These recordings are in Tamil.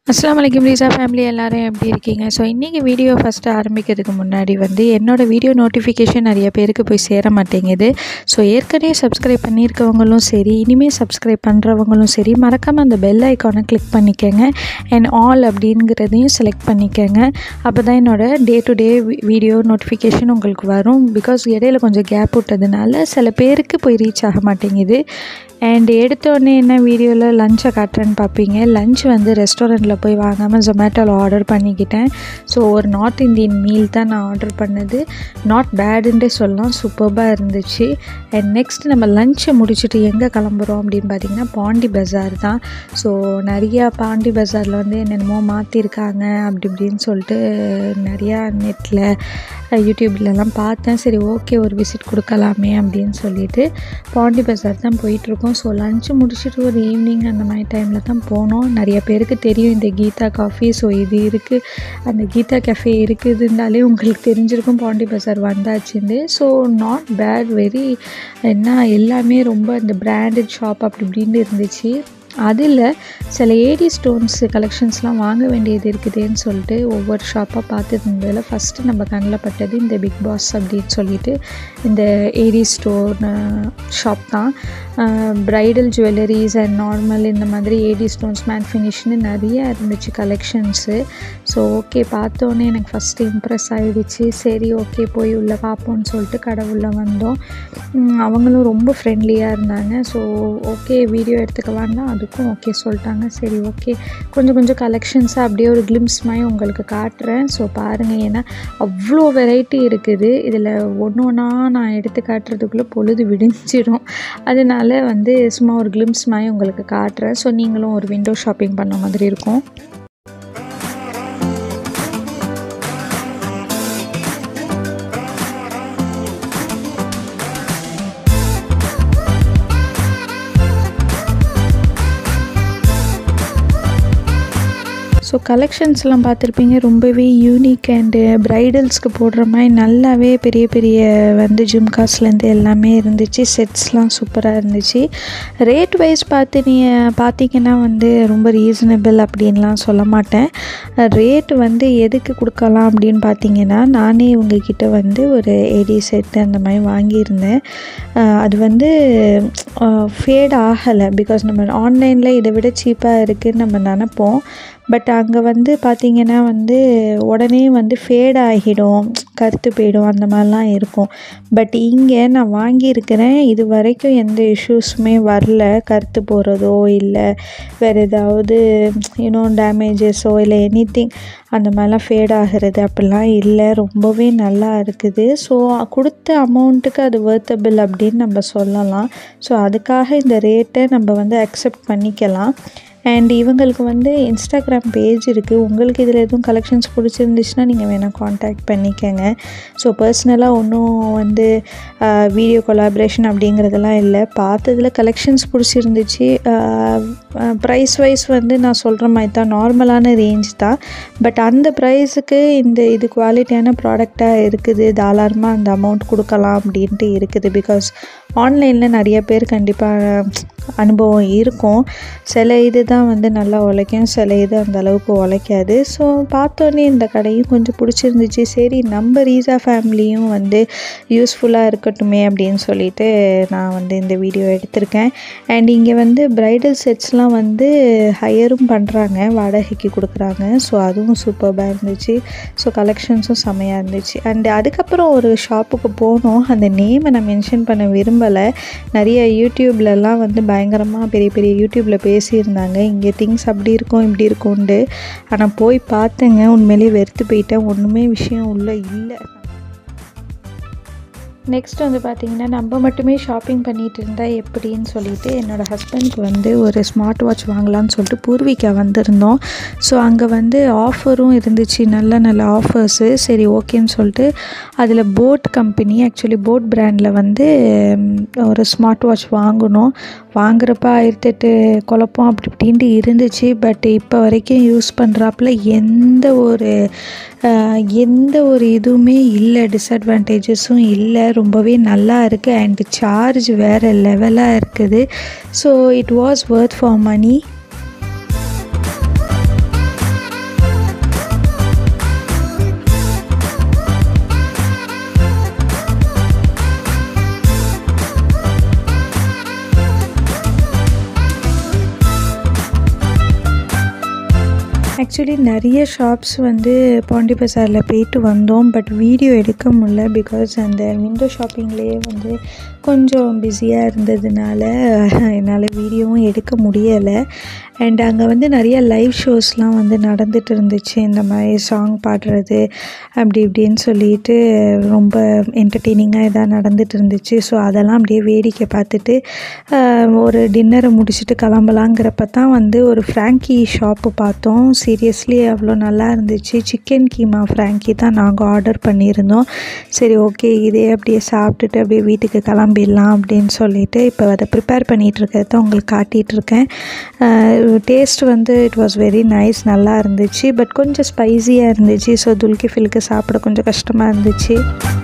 அஸ்லாம் வலைக்கம் ரீசா ஃபேமிலி எல்லாரும் எப்படி இருக்கீங்க ஸோ இன்றைக்கி வீடியோ ஃபஸ்ட்டு ஆரம்பிக்கிறதுக்கு முன்னாடி வந்து என்னோடய வீடியோ நோட்டிஃபிகேஷன் நிறைய பேருக்கு போய் சேர மாட்டேங்குது ஸோ ஏற்கனவே சப்ஸ்கிரைப் பண்ணியிருக்கவங்களும் சரி இனிமேல் சப்ஸ்கிரைப் பண்ணுறவங்களும் சரி மறக்காமல் அந்த பெல் ஐக்கானை கிளிக் பண்ணிக்கோங்க அண்ட் ஆல் அப்படிங்கிறதையும் செலக்ட் பண்ணிக்கோங்க அப்போ தான் என்னோடய day to day video notification உங்களுக்கு வரும் பிகாஸ் இடையில கொஞ்சம் கேப் விட்டதுனால சில பேருக்கு போய் ரீச் ஆக மாட்டேங்குது அண்ட் எடுத்தோடனே என்ன வீடியோவில் லஞ்சை காட்டுறேன்னு பார்ப்பீங்க லஞ்ச் வந்து ரெஸ்டாரண்ட்டில் போய் வாங்காமல் ஜொமேட்டோவில் ஆர்டர் பண்ணிக்கிட்டேன் ஸோ ஒரு நார்த் இந்தியன் மீல் தான் நான் ஆர்டர் பண்ணது நாட் பேடுன்றே சொல்லலாம் சூப்பர்பாக இருந்துச்சு அண்ட் நெக்ஸ்ட் நம்ம லஞ்சை முடிச்சுட்டு எங்கே கிளம்புறோம் அப்படின்னு பார்த்தீங்கன்னா பாண்டி பஜார் தான் ஸோ நிறையா பாண்டி பஜாரில் வந்து என்னென்னமோ மாற்றிருக்காங்க அப்படி இப்படின்னு சொல்லிட்டு நிறையா நெட்டில் யூடியூப்லலாம் பார்த்தேன் சரி ஓகே ஒரு விசிட் கொடுக்கலாமே அப்படின்னு சொல்லிட்டு பாண்டி பஜார் தான் போயிட்டுருக்கோம் ஸோ லஞ்சு முடிச்சுட்டு ஒரு ஈவினிங் அந்த மாதிரி டைமில் தான் போனோம் நிறைய பேருக்கு தெரியும் இந்த கீதா காஃபி ஸோ இது இருக்குது அந்த கீதா கஃபே இருக்குதுனாலே உங்களுக்கு தெரிஞ்சிருக்கும் பாண்டி பஜார் வந்தாச்சுன்னு ஸோ நாட் பேட் வெரி என்ன எல்லாமே ரொம்ப இந்த பிராண்டட் ஷாப் அப்படி இப்படின்னு இருந்துச்சு அதில் சில ஏடி ஸ்டோன்ஸ் கலெக்ஷன்ஸ்லாம் வாங்க வேண்டியது இருக்குதுன்னு சொல்லிட்டு ஒவ்வொரு ஷாப்பாக பார்த்துட்டு இருந்ததில் ஃபஸ்ட்டு நம்ம கண்ணில் பட்டது இந்த பிக் பாஸ் அப்படின்னு சொல்லிட்டு இந்த ஏடி ஸ்டோன் ஷாப் தான் ப்ரைடல் ஜுவல்லரிஸ் அண்ட் நார்மல் இந்த மாதிரி ஏடி ஸ்டோன்ஸ் மேட் ஃபினிஷ்னு நிறைய இருந்துச்சு கலெக்ஷன்ஸு ஸோ ஓகே பார்த்தோன்னே எனக்கு ஃபஸ்ட்டு இம்ப்ரெஸ் ஆகிடுச்சு சரி ஓகே போய் உள்ளே பார்ப்போம்னு சொல்லிட்டு கடை உள்ளே வந்தோம் அவங்களும் ரொம்ப ஃப்ரெண்ட்லியாக இருந்தாங்க ஸோ ஓகே வீடியோ எடுத்துக்கலான்னா அதுக்கும் ஓகே சொல்லிட்டாங்க சரி ஓகே கொஞ்சம் கொஞ்சம் கலெக்ஷன்ஸாக அப்படியே ஒரு கிளிம்ஸ் மாதிரி உங்களுக்கு காட்டுறேன் ஸோ பாருங்கள் ஏன்னா அவ்வளோ வெரைட்டி இருக்குது இதில் ஒன்று ஒன்றா நான் எடுத்து காட்டுறதுக்குள்ளே பொழுது விடிஞ்சிடும் அதனால வந்து சும்மா ஒரு கிளிம்ஸ் மாதிரி உங்களுக்கு காட்டுறேன் ஸோ நீங்களும் ஒரு விண்டோ ஷாப்பிங் பண்ண மாதிரி இருக்கும் ஸோ கலெக்ஷன்ஸ்லாம் பார்த்துருப்பீங்க ரொம்பவே யூனிக் அண்டு ப்ரைடல்ஸ்க்கு போடுற மாதிரி நல்லாவே பெரிய பெரிய வந்து ஜிம்காஸ்லேருந்து எல்லாமே இருந்துச்சு செட்ஸ்லாம் சூப்பராக இருந்துச்சு ரேட் வைஸ் பார்த்து நீ பார்த்தீங்கன்னா வந்து ரொம்ப ரீசனபிள் அப்படின்லாம் சொல்ல மாட்டேன் ரேட் வந்து எதுக்கு கொடுக்கலாம் அப்படின்னு பார்த்தீங்கன்னா நானே இவங்கக்கிட்ட வந்து ஒரு ஏடி செட்டு அந்த மாதிரி வாங்கியிருந்தேன் அது வந்து ஃபேட் ஆகலை பிகாஸ் நம்ம ஆன்லைனில் இதை விட சீப்பாக இருக்குதுன்னு நம்ம நினப்போம் பட் அங்கே வந்து பார்த்திங்கன்னா வந்து உடனே வந்து ஃபேட் ஆகிடும் கருத்து போயிடும் அந்த மாதிரிலாம் இருக்கும் பட் இங்கே நான் வாங்கியிருக்கிறேன் இது வரைக்கும் எந்த இஷ்யூஸுமே வரல கருத்து போகிறதோ இல்லை வேறு ஏதாவது யூனோ டேமேஜஸோ இல்லை எனி திங் அந்த மாதிரிலாம் ஃபேட் ஆகிறது அப்படிலாம் இல்லை ரொம்பவே நல்லா இருக்குது ஸோ கொடுத்த அமௌண்ட்டுக்கு அது வேர்த்தபிள் அப்படின்னு நம்ம சொல்லலாம் ஸோ அதுக்காக இந்த ரேட்டை நம்ம வந்து அக்செப்ட் பண்ணிக்கலாம் அண்ட் இவங்களுக்கு வந்து இன்ஸ்டாகிராம் பேஜ் இருக்குது உங்களுக்கு இதில் எதுவும் கலெக்ஷன்ஸ் பிடிச்சிருந்துச்சுன்னா நீங்கள் வேணால் காண்டாக்ட் பண்ணிக்கோங்க ஸோ பர்சனலாக ஒன்றும் வந்து வீடியோ கொலாபரேஷன் அப்படிங்கிறதெல்லாம் இல்லை பார்த்ததில் கலெக்ஷன்ஸ் பிடிச்சிருந்துச்சு ப்ரைஸ் வைஸ் வந்து நான் சொல்கிற மாதிரி தான் நார்மலான ரேஞ்ச் தான் பட் அந்த ப்ரைஸுக்கு இந்த இது குவாலிட்டியான ப்ராடக்டாக இருக்குது தாராளமாக அந்த அமௌண்ட் கொடுக்கலாம் அப்படின்ட்டு இருக்குது பிகாஸ் ஆன்லைனில் நிறைய பேர் கண்டிப்பாக அனுபவம் இருக்கும் சில இது தான் வந்து நல்லா உழைக்கும் சில இது அந்த அளவுக்கு உழைக்காது ஸோ பார்த்தோன்னே இந்த கடையும் கொஞ்சம் பிடிச்சிருந்துச்சு சரி நம்ம ரீசா ஃபேமிலியும் வந்து யூஸ்ஃபுல்லாக இருக்கட்டுமே அப்படின்னு சொல்லிட்டு நான் வந்து இந்த வீடியோ எடுத்திருக்கேன் அண்ட் இங்கே வந்து ப்ரைடல் செட்ஸ்லாம் வந்து ஹையரும் பண்ணுறாங்க வாடகைக்கு கொடுக்குறாங்க ஸோ அதுவும் சூப்பர்பாக இருந்துச்சு ஸோ கலெக்ஷன்ஸும் செமையாக இருந்துச்சு அண்ட் அதுக்கப்புறம் ஒரு ஷாப்புக்கு போனோம் அந்த நேமை நான் மென்ஷன் பண்ண விரும்பலை நிறைய யூடியூப்லலாம் வந்து பயங்கரமாக பெரிய பெரிய யூடியூப்பில் பேசியிருந்தாங்க இங்கே திங்ஸ் அப்படி இருக்கும் இப்படி இருக்கும்ண்டு ஆனால் போய் பார்த்தேங்க உண்மையிலேயே வெறுத்து போயிட்டேன் ஒன்றுமே விஷயம் உள்ளே இல்லை நெக்ஸ்ட் வந்து பார்த்திங்கன்னா நம்ம மட்டுமே ஷாப்பிங் பண்ணிகிட்டு இருந்தால் எப்படின்னு சொல்லிட்டு என்னோடய ஹஸ்பண்ட்க்கு வந்து ஒரு ஸ்மார்ட் வாட்ச் வாங்கலாம்னு சொல்லிட்டு பூர்விகா வந்திருந்தோம் ஸோ அங்கே வந்து ஆஃபரும் இருந்துச்சு நல்ல நல்ல ஆஃபர்ஸு சரி ஓகேன்னு சொல்லிட்டு அதில் போட் கம்பெனி ஆக்சுவலி போட் பிராண்டில் வந்து ஒரு ஸ்மார்ட் வாட்ச் வாங்கினோம் வாங்குறப்ப ஆயிரத்தெட்டு குழப்பம் அப்படி இப்படின்ட்டு இருந்துச்சு பட் இப்போ வரைக்கும் யூஸ் பண்ணுறாப்புல எந்த ஒரு எந்த ஒரு இதுவுமே இல்லை டிஸ்அட்வான்டேஜஸும் இல்லை ரொம்பவே நல்லா இருக்குது அண்ட் சார்ஜ் வேறு லெவலாக இருக்குது so it was worth for money actually நிறைய ஷாப்ஸ் வந்து பாண்டி பஜாரில் போயிட்டு வந்தோம் பட் வீடியோ எடுக்க முடில பிகாஸ் அந்த விண்டோ ஷாப்பிங்லேயே வந்து கொஞ்சம் பிஸியாக இருந்ததுனால என்னால் வீடியோவும் எடுக்க முடியலை அண்ட் அங்கே வந்து நிறைய லைவ் ஷோஸ்லாம் வந்து நடந்துட்டு இருந்துச்சு இந்த மாதிரி சாங் பாடுறது அப்படி இப்படின்னு சொல்லிட்டு ரொம்ப என்டர்டெய்னிங்காக இதாக நடந்துட்டு இருந்துச்சு ஸோ அதெல்லாம் அப்படியே வேடிக்கை பார்த்துட்டு ஆஹ், ஒரு டின்னரை முடிச்சுட்டு கிளம்பலாங்கிறப்ப தான் வந்து ஒரு ஃப்ராங்கி ஷாப்பு பார்த்தோம் சீரியஸ்லி அவ்வளோ நல்லா இருந்துச்சு சிக்கன் கீமா ஃப்ராங்கி தான் நாங்கள் ஆர்டர் பண்ணியிருந்தோம் சரி ஓகே இதே அப்படியே சாப்பிட்டுட்டு அப்படியே வீட்டுக்கு கிளம்பிடலாம் அப்படின்னு சொல்லிட்டு இப்போ அதை ப்ரிப்பேர் பண்ணிகிட்டு இருக்கிறத உங்களுக்கு காட்டிகிட்டு இருக்கேன் டேஸ்ட் வந்து இட் வாஸ் வெரி நைஸ் நல்லா இருந்துச்சு பட் கொஞ்சம் ஸ்பைஸியாக இருந்துச்சு ஸோ துல்கி ஃபில்க்கு சாப்பிட கொஞ்சம் கஷ்டமாக இருந்துச்சு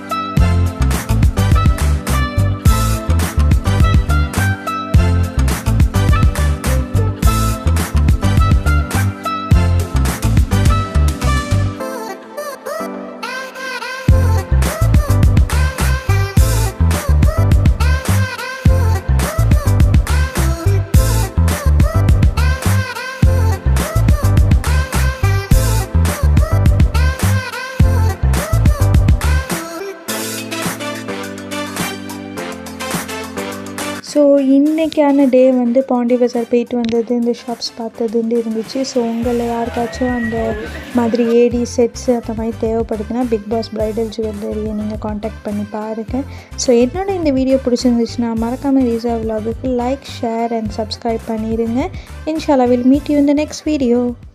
ஸோ இன்றைக்கான டே வந்து பாண்டி பஜார் போயிட்டு வந்தது இந்த ஷாப்ஸ் பார்த்ததுன்னு இருந்துச்சு ஸோ உங்களை யாருக்காச்சும் அந்த மாதிரி ஏடி செட்ஸ் அந்த மாதிரி தேவைப்படுதுன்னா பிக் பாஸ் பிரைடல் ஜுவல்லரியை நீங்கள் காண்டாக்ட் பண்ணி பாருங்கள் ஸோ என்னோட இந்த வீடியோ பிடிச்சிருந்துச்சுன்னா மறக்காமல் ரீசா விலாகுக்கு லைக் ஷேர் அண்ட் சப்ஸ்கிரைப் பண்ணிடுங்க இன்ஷால்லா வில் மீட் யூ இந்த நெக்ஸ்ட் வீடியோ